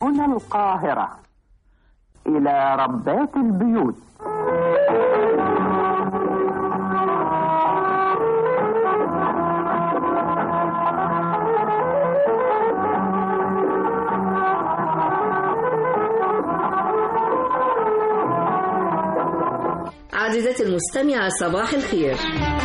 هنا القاهرة إلى ربات البيوت عزيزتي المستمعة صباح الخير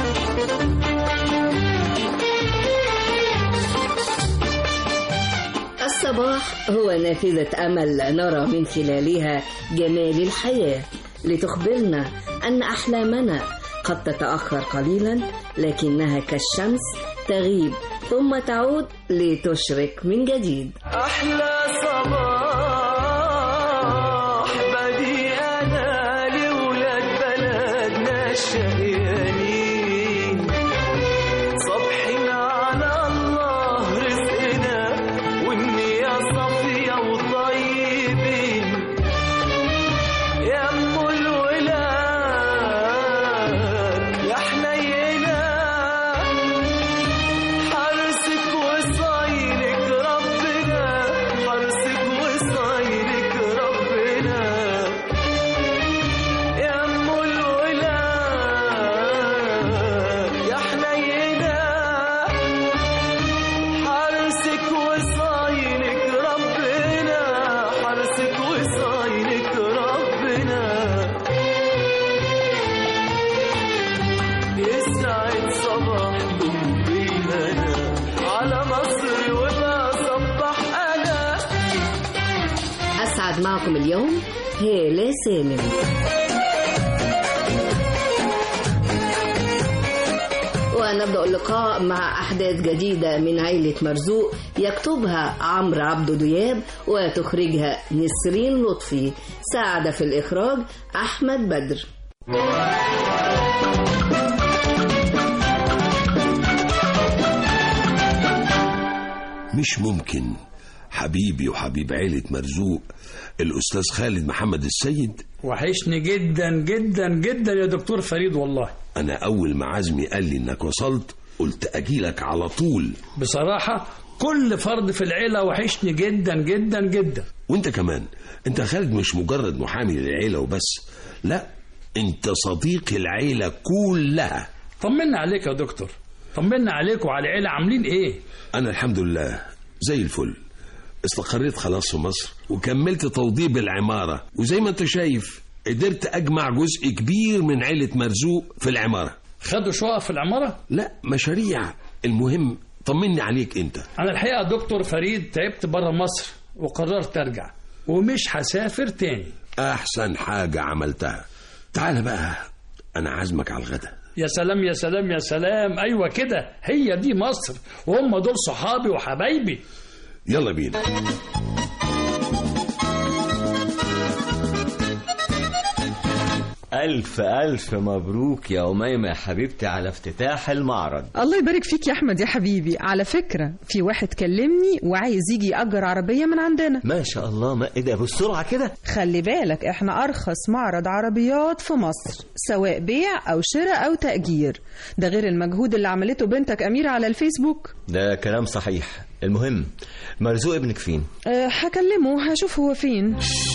الصباح هو نافذة أمل نرى من خلالها جمال الحياة لتخبرنا أن أحلامنا قد تتأخر قليلا لكنها كالشمس تغيب ثم تعود لتشرق من جديد أحلى صباح بدي أنا لولاد بلدنا الشقيانين صبحنا على الله رزقنا والنية صافية وطيبين يا أم الولاد يا حنينة حرصك وصايلك ربنا حرصك وصايلك ربنا يا ام الولاد يا حنينة حرصك وصايلك ربنا حرصك وصايلك ربنا يسعد صباحكم بالهنا على مصر وبصبح انا أسعد معكم اليوم هالة سالم ونبدأ اللقاء مع أحداث جديدة من عيلة مرزوق يكتبها عمرو عبد دياب وتخرجها نسرين لطفي ساعد في الإخراج أحمد بدر مش ممكن حبيبي وحبيب عيلة مرزوق الأستاذ خالد محمد السيد وحشني جدا جدا جدا يا دكتور فريد والله أنا أول ما عزمي قال لي إنك وصلت قلت أجيلك على طول بصراحة كل فرد في العيلة وحشني جدا جدا جدا وأنت كمان أنت خالد مش مجرد محامي للعيلة وبس لا أنت صديق العيلة كلها طمنا عليك يا دكتور طمنا عليك وعلى العيلة عاملين ايه أنا الحمد لله زي الفل استقريت خلاص في مصر وكملت توضيب العمارة وزي ما أنت شايف قدرت أجمع جزء كبير من عيلة مرزوق في العمارة خدوا شقق في العمارة لا مشاريع المهم طمني عليك أنت أنا الحقيقة يا دكتور فريد تعبت بره مصر وقررت أرجع ومش هسافر تاني أحسن حاجة عملتها تعال بقى أنا عازمك على الغدا يا سلام يا سلام يا سلام أيوة كده هي دي مصر وهم دول صحابي وحبايبي يلا بينا ألف ألف مبروك يا أميمة يا حبيبتي على افتتاح المعرض الله يبارك فيك يا احمد يا حبيبي على فكره في واحد كلمني وعايز يجي ياجر عربيه من عندنا ما شاء الله ما إيه ده بالسرعة كده خلي بالك احنا ارخص معرض عربيات في مصر سواء بيع او شراء او تاجير ده غير المجهود اللي عملته بنتك اميره على الفيسبوك ده كلام صحيح المهم مرزوق ابنك فين أه هكلمه هشوف هو فين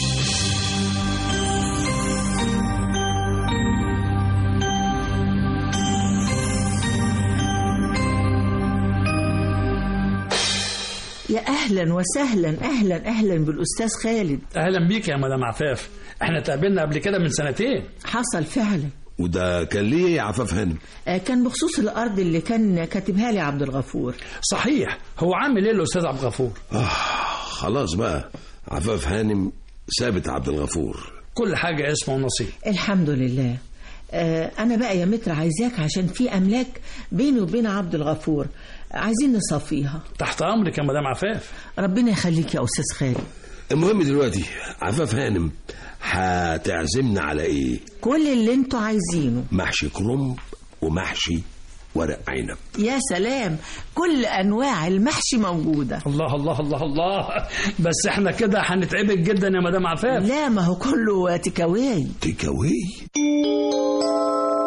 يا اهلا وسهلا اهلا اهلا بالاستاذ خالد أهلا بيك يا مدام عفاف احنا تقابلنا قبل كده من سنتين حصل فعلا وده كان ليه يا عفاف هانم آه، كان بخصوص الارض اللي كان كاتبها لي عبد الغفور صحيح هو عامل ايه الأستاذ عبد الغفور آه خلاص بقى عفاف هانم سابت عبد الغفور كل حاجة اسمه ونصيب الحمد لله آه، انا بقى يا متر عايزاك عشان في املاك بيني وبين عبد الغفور عايزين نصفيها تحت أمرك يا مدام عفاف ربنا يخليك يا استاذ خالد المهم دلوقتي عفاف هانم هتعزمنا على ايه كل اللي انتوا عايزينه محشي كرنب ومحشي ورق عنب يا سلام كل انواع المحشي موجوده الله الله الله الله بس احنا كده هنتعبك جدا يا مدام عفاف لا ما هو كله تكاوي تيكاوي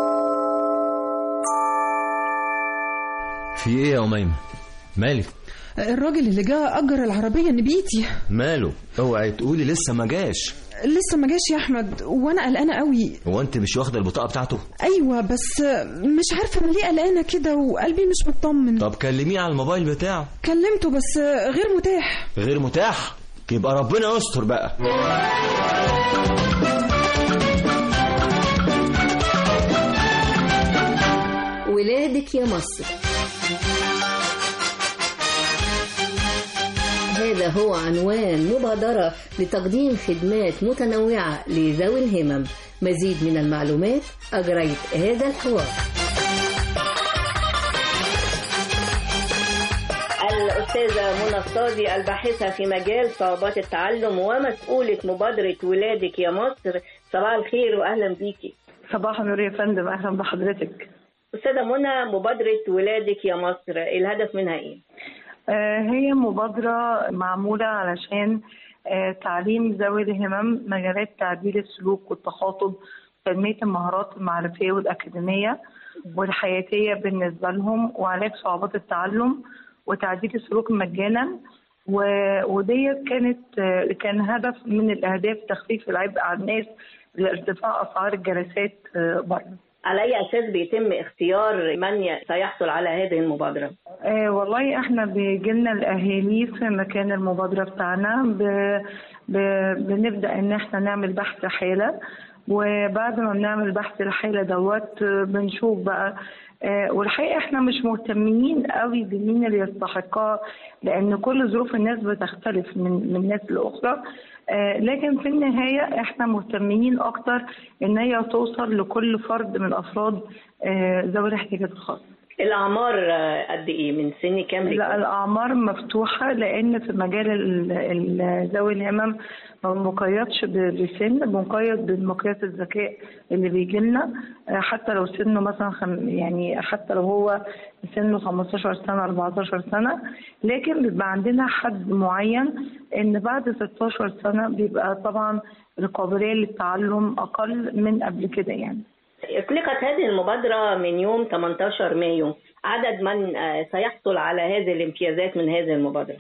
في إيه يا أميمة مالك الراجل اللي جه أجر العربية نبيتي ماله اوعي تقولي لسه ما جاش لسه ما جاش يا أحمد وأنا قلقانة قوي هو انت مش واخده البطاقه بتاعته أيوة بس مش عارفة أنا ليه قلقانة كده وقلبي مش مطمن طب كلميه على الموبايل بتاعه كلمته بس غير متاح غير متاح يبقى ربنا يستر بقى ولادك يا مصر هذا هو عنوان مبادرة لتقديم خدمات متنوعة لذوي الهمم مزيد من المعلومات أجريت هذا الحوار الأستاذة منى الصادي الباحثة في مجال صعوبات التعلم ومسؤولة مبادرة ولادك يا مصر صباح الخير وأهلا بيكي صباح النور يا فندم اهلا بحضرتك أستاذة منى مبادرة ولادك يا مصر الهدف منها إيه؟ آه، هي مبادرة معمولة علشان آه، تعليم ذوي الهمم مجالات تعديل السلوك والتخاطب تنمية المهارات المعرفية والأكاديمية والحياتية بالنسبة لهم وعلاج صعوبات التعلم وتعديل السلوك مجانا و- وديت كانت آه، كان هدف من الأهداف تخفيف العبء على الناس لارتفاع أسعار الجلسات آه، بره على أي أساس بيتم اختيار من ي- سيحصل على هذه المبادرة؟ آه والله احنا بيجيلنا الاهالي في مكان المبادره بتاعنا ب... ب... بنبدا ان احنا نعمل بحث حاله وبعد ما بنعمل بحث الحاله دوت آه، بنشوف بقى آه والحقيقه احنا مش مهتمين قوي بمين اللي يستحقها لان كل ظروف الناس بتختلف من من ناس لاخرى آه لكن في النهايه احنا مهتمين اكتر ان هي توصل لكل فرد من افراد آه ذوي الاحتياجات الخاصه الأعمار آه، قد إيه؟ من سن كام لا لكام؟ الأعمار مفتوحة لأن في مجال ال- ال- ذوي الهمم ما بنقيدش ب- بسن بنقيد بمقياس الذكاء اللي بيجي لنا آه، حتى لو سنه مثلا خم يعني حتى لو هو سنه 15 سنة 14 سنة لكن بيبقى عندنا حد معين إن بعد 16 سنة بيبقى طبعا القابلية للتعلم أقل من قبل كده يعني أطلقت هذه المبادرة من يوم 18 مايو عدد من آه، سيحصل على هذه الامتيازات من هذه المبادرة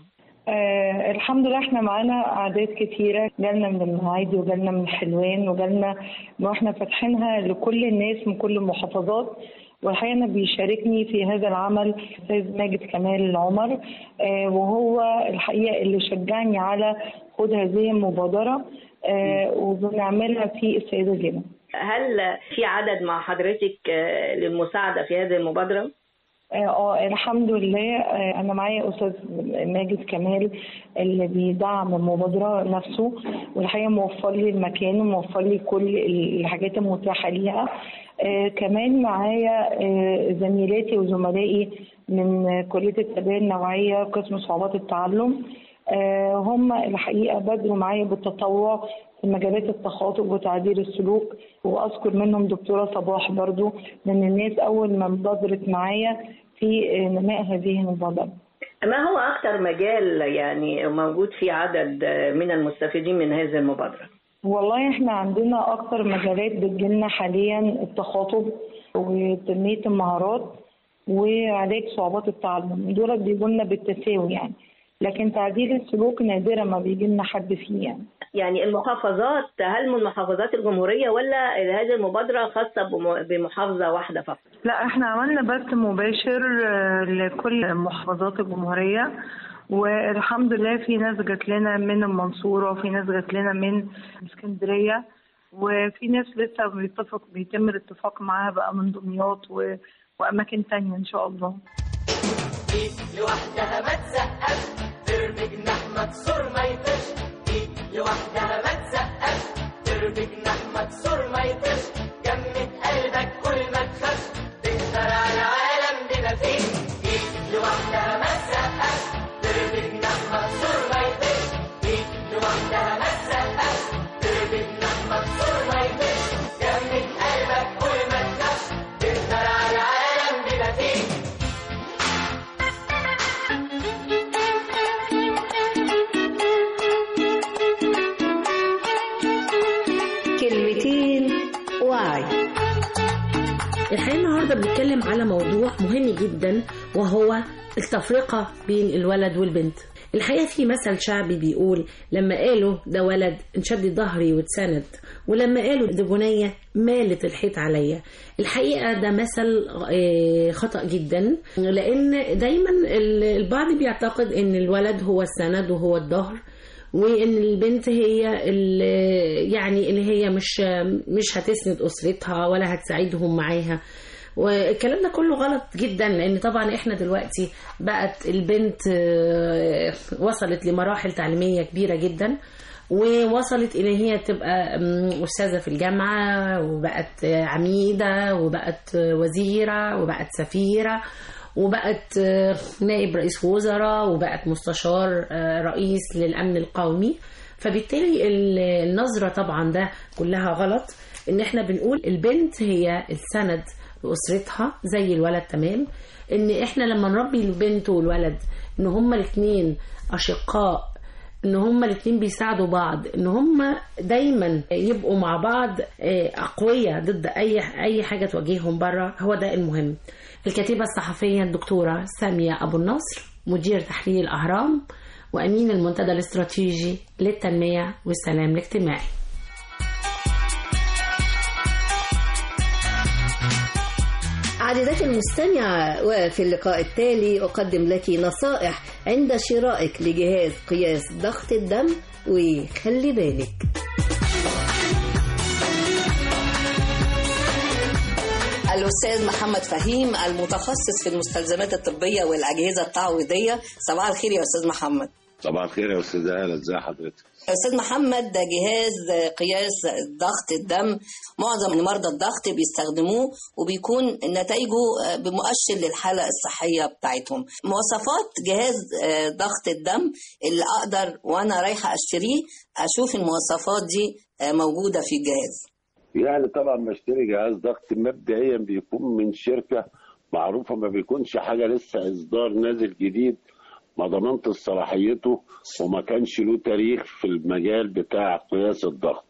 آه الحمد لله احنا معانا اعداد كتيره جالنا من المعادي وجالنا من حلوان وجالنا واحنا فاتحينها لكل الناس من كل المحافظات والحقيقه انا بيشاركني في هذا العمل الاستاذ ماجد كمال عمر آه وهو الحقيقه اللي شجعني على خد هذه المبادره آه وبنعملها في السيده زينب هل في عدد مع حضرتك آه، للمساعدة في هذه المبادرة؟ اه آه، الحمد لله آه، انا معايا استاذ ماجد كمال اللي بيدعم المبادره نفسه والحقيقه موفر لي المكان وموفر لي كل الحاجات المتاحه ليها آه كمان معايا آه زميلاتي وزملائي من كليه التربيه النوعيه قسم صعوبات التعلم آه هم الحقيقه بدروا معايا بالتطوع في مجالات التخاطب وتعديل السلوك واذكر منهم دكتوره صباح برضو من الناس اول ما انبذرت معايا في آه، نماء هذه المبادره ما هو أكثر مجال يعني موجود فيه عدد آه، من المستفيدين من هذه المبادرة؟ والله احنا عندنا اكتر مجالات بتجيلنا حاليا التخاطب وتنميه المهارات وعلاج صعوبات التعلم دول بيجولنا بالتساوي يعني لكن تعديل السلوك نادرا ما بيجي لنا حد فيه يعني يعني المحافظات هل من محافظات الجمهورية ولا هذه المبادرة خاصة بم- بمحافظة واحدة فقط؟ لا احنا عملنا بث مباشر آه، لكل محافظات الجمهورية والحمد لله في ناس جات لنا من المنصورة وفي ناس جات لنا من اسكندرية وفي ناس لسه بيتفق بيتم الاتفاق معاها بقى من دمياط و... وأماكن تانية إن شاء الله ايد لوحدها ما تسقف ترمي جناح مكسور ما يطش ايد لوحدها ما تسقف ترمي جناح مكسور ما يطش جمد قلبك كل ما تخش تقدر على العالم بما فيه ايد لوحدها ما تسقف ترمي جناح مكسور ما يطش ايد لوحدها ما تسقف ترمي جناح مكسور ما يطش جمد قلبك كل ما تخش تقدر على العالم بما فيه كلمتين وعي الحقيقة النهاردة بنتكلم على موضوع مهم جدا وهو التفرقة بين الولد والبنت الحقيقة في مثل شعبي بيقول لما قالوا ده ولد انشد ظهري واتسند ولما قالوا ده بنية مالت الحيط عليا الحقيقة ده مثل آه، خطأ جدا لأن دايما ال- البعض بيعتقد أن الولد هو السند وهو الظهر وان البنت هي اللي يعني اللي هي مش مش هتسند اسرتها ولا هتساعدهم معاها والكلام ده كله غلط جدا لان طبعا احنا دلوقتي بقت البنت آه، وصلت لمراحل تعليميه كبيره جدا ووصلت الى هي تبقى أم، استاذه في الجامعه وبقت آه، عميده وبقت آه، وزيره وبقت سفيره وبقت آه، نائب رئيس وزراء وبقت مستشار آه، رئيس للامن القومي فبالتالي ال- النظره طبعا ده كلها غلط ان احنا بنقول البنت هي السند لاسرتها زي الولد تمام ان احنا لما نربي البنت والولد ان هما الاثنين اشقاء ان هما الاثنين بيساعدوا بعض ان هما دايما يبقوا مع بعض آه، اقوياء ضد اي اي حاجه تواجههم بره هو ده المهم الكاتبه الصحفيه الدكتوره ساميه ابو النصر مدير تحرير الاهرام وامين المنتدى الاستراتيجي للتنميه والسلام الاجتماعي عزيزتي المستمعة وفي اللقاء التالي أقدم لك نصائح عند شرائك لجهاز قياس ضغط الدم وخلي بالك الأستاذ محمد فهيم المتخصص في المستلزمات الطبية والأجهزة التعويضية صباح الخير يا أستاذ محمد صباح الخير يا استاذ هلا ازي حضرتك أستاذ محمد ده جهاز قياس ضغط الدم معظم مرضى الضغط بيستخدموه وبيكون نتائجه بمؤشر للحالة الصحية بتاعتهم مواصفات جهاز ضغط الدم اللي أقدر وأنا رايحة أشتريه أشوف المواصفات دي موجودة في الجهاز يعني طبعا بشتري جهاز ضغط مبدئيا بيكون من شركه معروفه ما بيكونش حاجه لسه اصدار نازل جديد ما ضمنت صلاحيته وما كانش له تاريخ في المجال بتاع قياس الضغط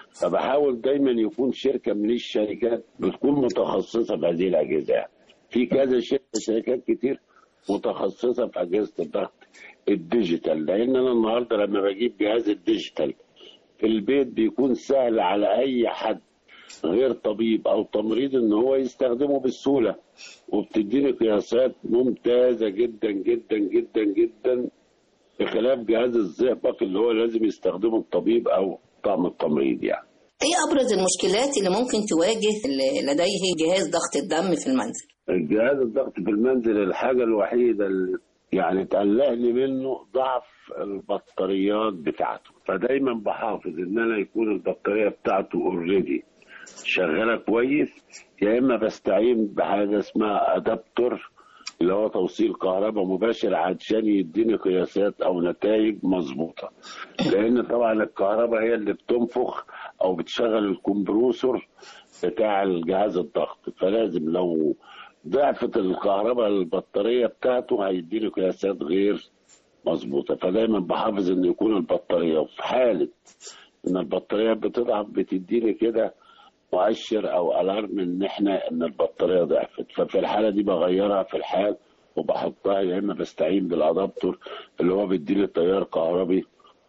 فبحاول دايما يكون شركه من الشركات بتكون متخصصه في هذه الاجهزه يعني. في كذا شركه شركات كتير متخصصه في اجهزه الضغط الديجيتال لان انا النهارده لما بجيب جهاز الديجيتال في البيت بيكون سهل على اي حد غير طبيب او تمريض ان هو يستخدمه بسهوله وبتديني قياسات ممتازه جدا جدا جدا جدا بخلاف جهاز الزئبق اللي هو لازم يستخدمه الطبيب او طعم التمريض يعني ايه ابرز المشكلات اللي ممكن تواجه اللي لديه جهاز ضغط الدم في المنزل الجهاز الضغط في المنزل الحاجه الوحيده اللي يعني تقلقني منه ضعف البطاريات بتاعته فدايما بحافظ ان انا يكون البطاريه بتاعته اوريدي شغاله كويس يا اما بستعين بحاجه اسمها ادابتور اللي هو توصيل كهرباء مباشر عشان يديني قياسات او نتائج مظبوطه لان طبعا الكهرباء هي اللي بتنفخ او بتشغل الكمبروسور بتاع الجهاز الضغط فلازم لو ضعفت الكهرباء البطاريه بتاعته هيديني قياسات غير مظبوطه فدايما بحافظ ان يكون البطاريه وفي حاله ان البطاريه بتضعف بتديني كده مؤشر او الارم ان احنا ان البطاريه ضعفت ففي الحاله دي بغيرها في الحال وبحطها يا اما بستعين بالادابتور اللي هو بيديني تيار كهربي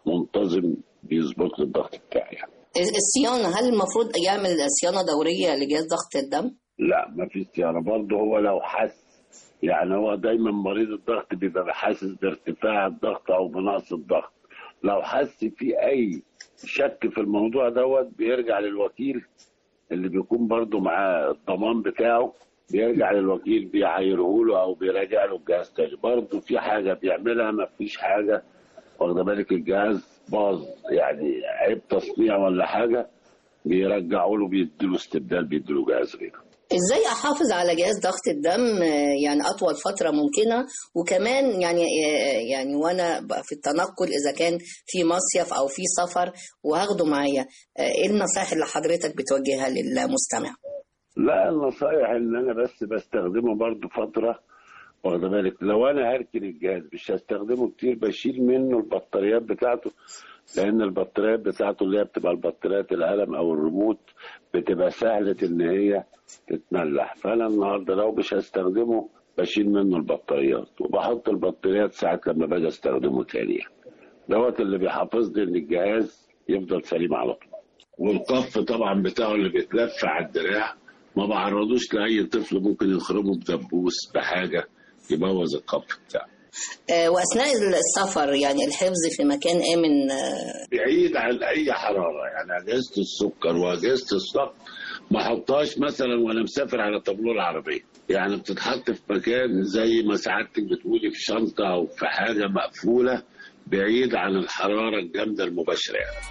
منتظم بيظبط لي الضغط بتاعي يعني. الصيانه هل المفروض يعمل صيانه دوريه لجهاز ضغط الدم؟ لا ما فيش صيانه برضه هو لو حس يعني هو دايما مريض الضغط بيبقى حاسس بارتفاع الضغط او بنقص الضغط لو حس في اي شك في الموضوع دوت بيرجع للوكيل اللي بيكون برضه معاه الضمان بتاعه بيرجع للوكيل بيعايره له او بيراجع له الجهاز تاني برضه في حاجه بيعملها ما فيش حاجه واخده بالك الجهاز باظ يعني عيب تصنيع ولا حاجه بيرجعوا له بيديله استبدال بيديله جهاز غيره ازاي احافظ على جهاز ضغط الدم يعني اطول فتره ممكنه وكمان يعني يعني وانا في التنقل اذا كان في مصيف او في سفر وهاخده معايا ايه النصائح اللي حضرتك بتوجهها للمستمع لا النصائح ان انا بس بستخدمه برضه فتره واخد بالك لو انا هركن الجهاز مش هستخدمه كتير بشيل منه البطاريات بتاعته لان البطاريات بتاعته اللي هي بتبقى البطاريات القلم او الريموت بتبقى سهله ان هي تتملح فانا النهارده لو مش هستخدمه بشيل منه البطاريات وبحط البطاريات ساعات لما باجي استخدمه تاني دوت اللي بيحافظني ان الجهاز يفضل سليم على طول والقف طبعا بتاعه اللي بيتلف على الدراع ما بعرضوش لاي طفل ممكن يخرمه بدبوس بحاجه يبوظ القف بتاعه آه، واثناء السفر يعني الحفظ في مكان امن آه، بعيد عن اي حراره يعني اجهزه السكر واجهزه الضغط ما احطهاش مثلا وانا مسافر على طابلوه العربيه يعني بتتحط في مكان زي ما سعادتك بتقولي في شنطه او في حاجه مقفوله بعيد عن الحراره الجامده المباشره يعني.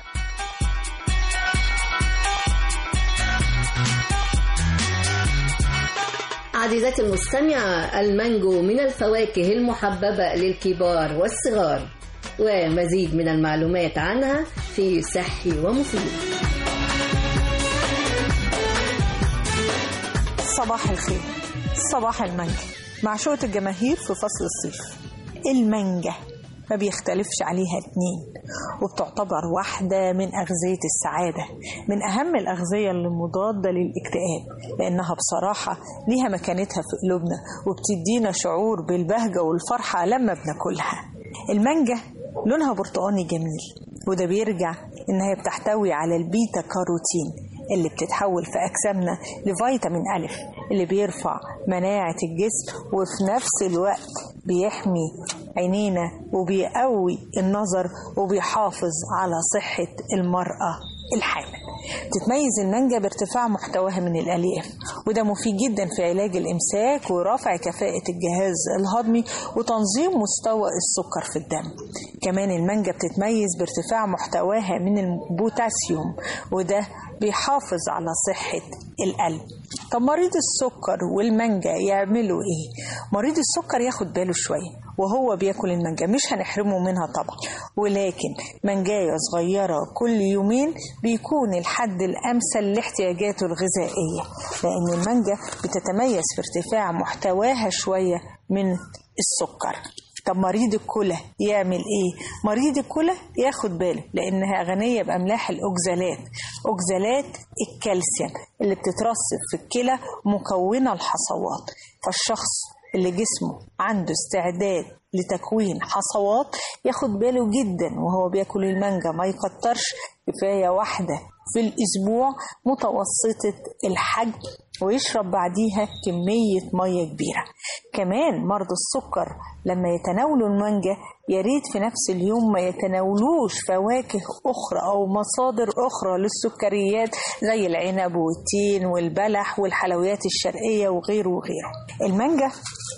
عزيزتي المستمعة المانجو من الفواكه المحببة للكبار والصغار ومزيد من المعلومات عنها في صحي ومفيد صباح الخير صباح المانجا معشوقة الجماهير في فصل الصيف المانجا ما بيختلفش عليها اتنين وبتعتبر واحدة من أغذية السعادة من أهم الأغذية المضادة للاكتئاب لأنها بصراحة ليها مكانتها في قلوبنا وبتدينا شعور بالبهجة والفرحة لما بناكلها المانجا لونها برتقاني جميل وده بيرجع إنها بتحتوي على البيتا كاروتين اللي بتتحول في أجسامنا لفيتامين ألف اللي بيرفع مناعة الجسم وفي نفس الوقت بيحمي عينينا وبيقوي النظر وبيحافظ على صحة المرأة الحامل تتميز المانجا بارتفاع محتواها من الألياف وده مفيد جدا في علاج الإمساك ورفع كفاءة الجهاز الهضمي وتنظيم مستوى السكر في الدم كمان المانجا بتتميز بارتفاع محتواها من البوتاسيوم وده بيحافظ على صحة القلب طب مريض السكر والمانجا يعملوا ايه مريض السكر ياخد باله شوية وهو بياكل المانجا مش هنحرمه منها طبعا ولكن مانجاية صغيرة كل يومين بيكون الحد الأمثل لاحتياجاته الغذائية لأن المانجا بتتميز في ارتفاع محتواها شوية من السكر طب مريض الكلى يعمل ايه مريض الكلى ياخد باله لانها غنيه باملاح الاوكزالات اوكزالات الكالسيوم اللي بتترسب في الكلى مكونه الحصوات فالشخص اللي جسمه عنده استعداد لتكوين حصوات ياخد باله جدا وهو بياكل المانجا ما يكترش كفايه واحده في الاسبوع متوسطه الحجم ويشرب بعديها كمية مية كبيرة كمان مرضى السكر لما يتناولوا المانجا يا ريت في نفس اليوم ما يتناولوش فواكه أخرى أو مصادر أخرى للسكريات زي العنب والتين والبلح والحلويات الشرقية وغيره وغيره المانجا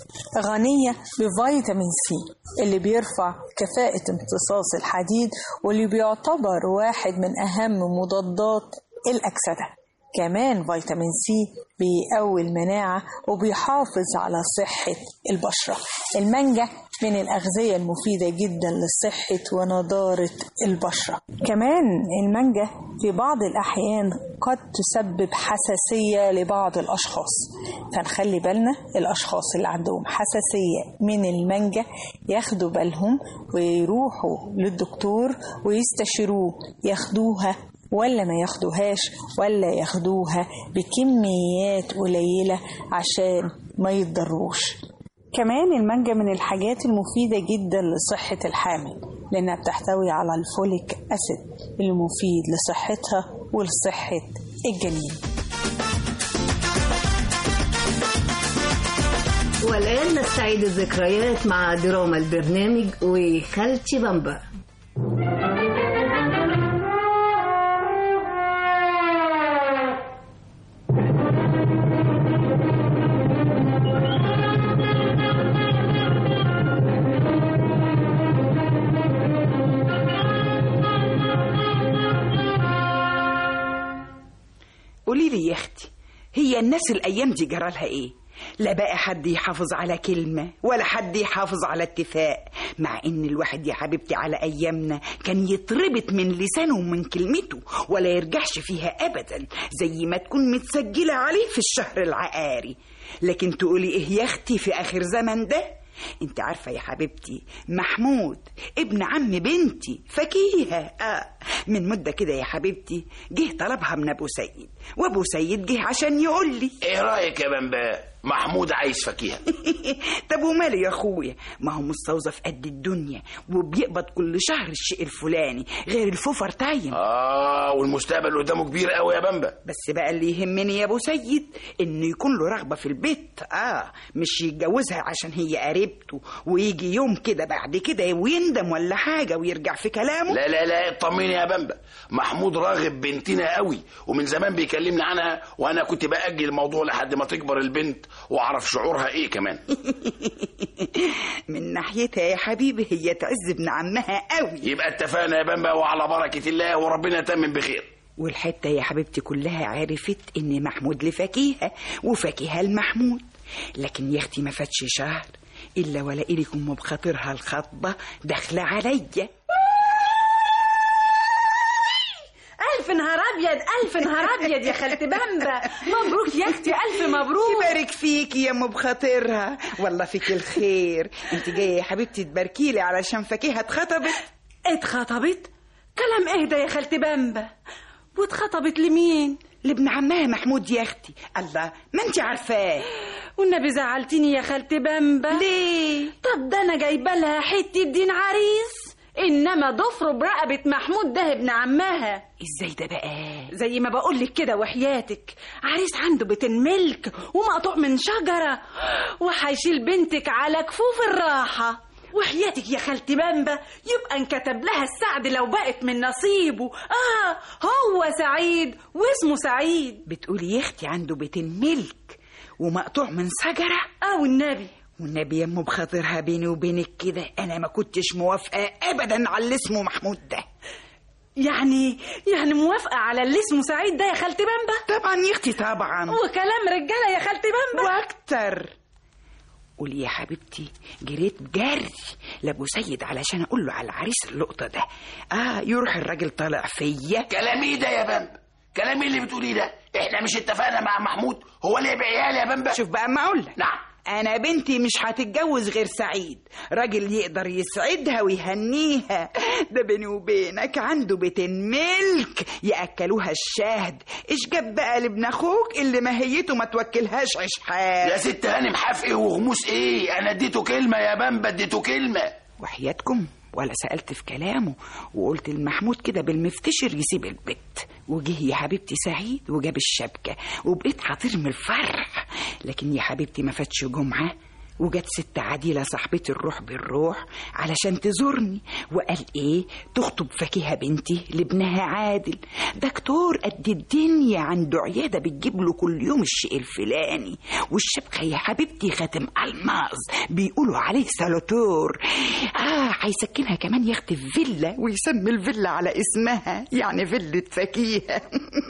غنية بفيتامين سي اللي بيرفع كفاءة امتصاص الحديد واللي بيعتبر واحد من أهم مضادات الأكسدة كمان فيتامين سي بيقوي المناعة وبيحافظ على صحة البشرة المانجا من الأغذية المفيدة جدا لصحة ونضارة البشرة كمان المانجا في بعض الأحيان قد تسبب حساسية لبعض الأشخاص فنخلي بالنا الأشخاص اللي عندهم حساسية من المانجا ياخدوا بالهم ويروحوا للدكتور ويستشيروه ياخدوها ولا ما ياخدوهاش ولا ياخدوها بكميات قليلة عشان ما يتضروش كمان المانجا من الحاجات المفيدة جدا لصحة الحامل لأنها بتحتوي على الفوليك أسيد المفيد لصحتها ولصحة الجنين والآن نستعيد الذكريات مع دراما البرنامج وخالتي بامبا قولي لي يا اختي هي الناس الايام دي جرالها ايه لا بقى حد يحافظ على كلمة ولا حد يحافظ على اتفاق مع ان الواحد يا حبيبتي على ايامنا كان يتربط من لسانه ومن كلمته ولا يرجعش فيها ابدا زي ما تكون متسجلة عليه في الشهر العقاري لكن تقولي ايه يا اختي في اخر زمن ده انت عارفة يا حبيبتي محمود ابن عم بنتي فكيها آه من مدة كده يا حبيبتي جه طلبها من ابو سيد وابو سيد جه عشان يقول لي ايه رايك يا بمبا محمود عايز فكيهه طب وماله يا اخويا ما هو مستوظف قد الدنيا وبيقبض كل شهر الشيء الفلاني غير الفوفر تايم اه والمستقبل قدامه كبير قوي يا بامبا بس بقى اللي يهمني يا ابو سيد انه يكون له رغبه في البيت اه مش يتجوزها عشان هي قريبته ويجي يوم كده بعد كده ويندم ولا حاجه ويرجع في كلامه لا لا لا اطمني يا بامبا محمود راغب بنتنا قوي ومن زمان بيكلمني عنها وانا كنت باجل الموضوع لحد ما تكبر البنت واعرف شعورها ايه كمان من ناحيتها يا حبيبي هي تعز ابن عمها قوي يبقى اتفقنا يا بامبا وعلى بركه الله وربنا يتمم بخير والحته يا حبيبتي كلها عرفت ان محمود لفكيهه وفكيهه لمحمود لكن يا اختي ما فاتش شهر الا ولا لكم بخاطرها الخطبه داخله عليا ألف نهار أبيض ألف نهار أبيض يا خالتي بامبا مبروك يا أختي ألف مبروك يبارك فيك يا ام بخاطرها والله فيك الخير انت جايه يا حبيبتي تباركي لي علشان فكيهه اتخطبت اتخطبت كلام اهدى يا خالتي بامبا واتخطبت لمين لابن عمها محمود يا اختي الله ما انت عارفاه والنبي زعلتيني يا خالتي بامبا ليه طب ده انا جايبه لها حته دين عريس انما ضفره برقبه محمود ده ابن عمها ازاي ده بقى زي ما بقول لك كده وحياتك عريس عنده بيتين ملك ومقطوع من شجره وهيشيل بنتك على كفوف الراحه وحياتك يا خالتي بامبا يبقى انكتب لها السعد لو بقت من نصيبه اه هو سعيد واسمه سعيد بتقولي يا اختي عنده بيتين ملك ومقطوع من شجره اه والنبي والنبي يا ام بخاطرها بيني وبينك كده انا ما كنتش موافقه ابدا على اللي اسمه محمود ده يعني يعني موافقه على اللي اسمه سعيد ده يا خالتي بامبا طبعا يا اختي طبعا وكلام رجاله يا خالتي بامبا واكتر قولي يا حبيبتي جريت جري لابو سيد علشان اقول له على العريس اللقطه ده اه يروح الراجل طالع فيا كلام ايه ده يا بامبا كلام ايه اللي بتقوليه ده احنا مش اتفقنا مع محمود هو اللي بعيال يا بامبا شوف بقى ما اقول لك نعم انا بنتي مش هتتجوز غير سعيد راجل يقدر يسعدها ويهنيها ده بيني وبينك عنده بيتين ملك ياكلوها الشهد ايش جاب بقى لابن اخوك اللي ماهيته ما توكلهاش عيش حال يا ست هانم حاف ايه وغموس ايه انا اديته كلمه يا بامبا اديته كلمه وحياتكم ولا سألت في كلامه وقلت لمحمود كده بالمفتشر يسيب البت وجه يا حبيبتي سعيد وجاب الشبكة وبقيت هطير من الفرح لكن يا حبيبتي ما فاتش جمعة وجت ست عديلة صاحبتي الروح بالروح علشان تزورني وقال ايه تخطب فكيهة بنتي لابنها عادل دكتور قد الدنيا عنده عيادة بتجيب له كل يوم الشيء الفلاني والشبكة يا حبيبتي خاتم ألماظ بيقولوا عليه سالوتور اه هيسكنها كمان يا اختي في فيلا ويسمي الفيلا على اسمها يعني فيلة فكيهة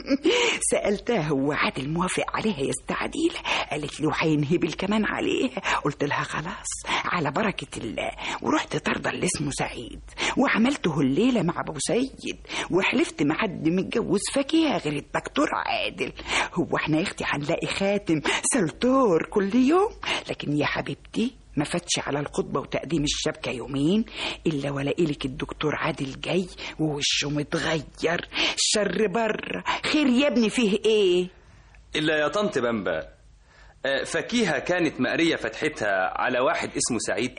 سألتها هو عادل موافق عليها يا ست عديلة قالت لي وهينهبل كمان عليها قلت لها خلاص على بركة الله ورحت طردة اللي اسمه سعيد وعملته الليلة مع أبو سيد وحلفت ما حد متجوز فاكهة غير الدكتور عادل هو احنا يا اختي هنلاقي خاتم سلطور كل يوم لكن يا حبيبتي ما فاتش على الخطبة وتقديم الشبكة يومين إلا ولا إلك الدكتور عادل جاي ووشه متغير شر بره خير يا ابني فيه إيه إلا يا طنط بامبا آه، فكيهة كانت مقرية فتحتها على واحد اسمه سعيد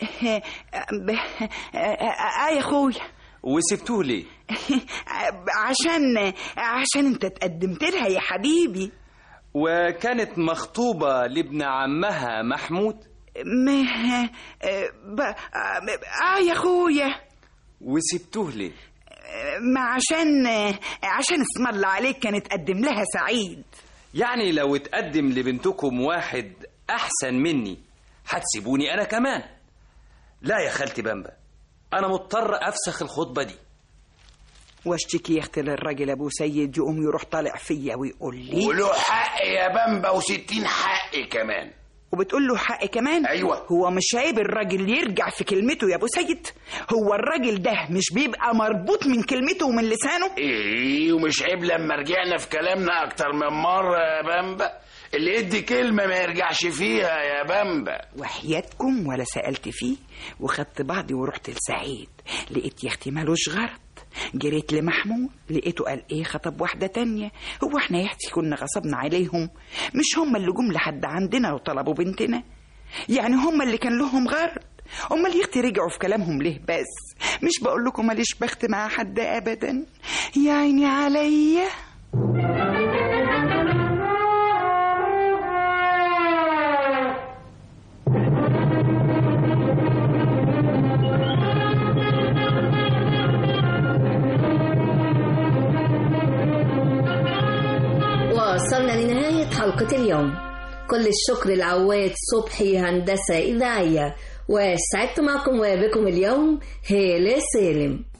آه يا أخويا وسبتوه ليه؟ عشان عشان انت تقدمت لها يا حبيبي وكانت مخطوبة لابن عمها محمود ما ب... اه يا اخويا وسبتوه ليه؟ ما عشان عشان اسم الله عليك كان اتقدم لها سعيد يعني لو اتقدم لبنتكم واحد أحسن مني هتسيبوني أنا كمان لا يا خالتي بامبا أنا مضطر أفسخ الخطبة دي واشتكي يا اختي للراجل ابو سيد يقوم يروح طالع فيا ويقول لي وله حق يا بامبا وستين حق كمان وبتقول له حق كمان ايوه هو مش عيب الراجل يرجع في كلمته يا ابو سيد هو الراجل ده مش بيبقى مربوط من كلمته ومن لسانه ايه ومش عيب لما رجعنا في كلامنا اكتر من مره يا بامبا اللي يدي كلمه ما يرجعش فيها يا بامبا وحياتكم ولا سالت فيه وخدت بعضي ورحت لسعيد لقيت يا اختي مالوش غرض جريت لمحمود لقيته قال ايه خطب واحدة تانية هو احنا يا اختي كنا غصبنا عليهم مش هم اللي جم لحد عندنا وطلبوا بنتنا يعني هم اللي كان لهم غرض امال يا اختي رجعوا في كلامهم ليه بس مش بقول لكم ماليش بخت مع حد ابدا يا عيني عليا وصلنا لنهاية حلقة اليوم كل الشكر لعواد صبحي هندسة إذاعية وسعدت معكم وبكم اليوم هالة سالم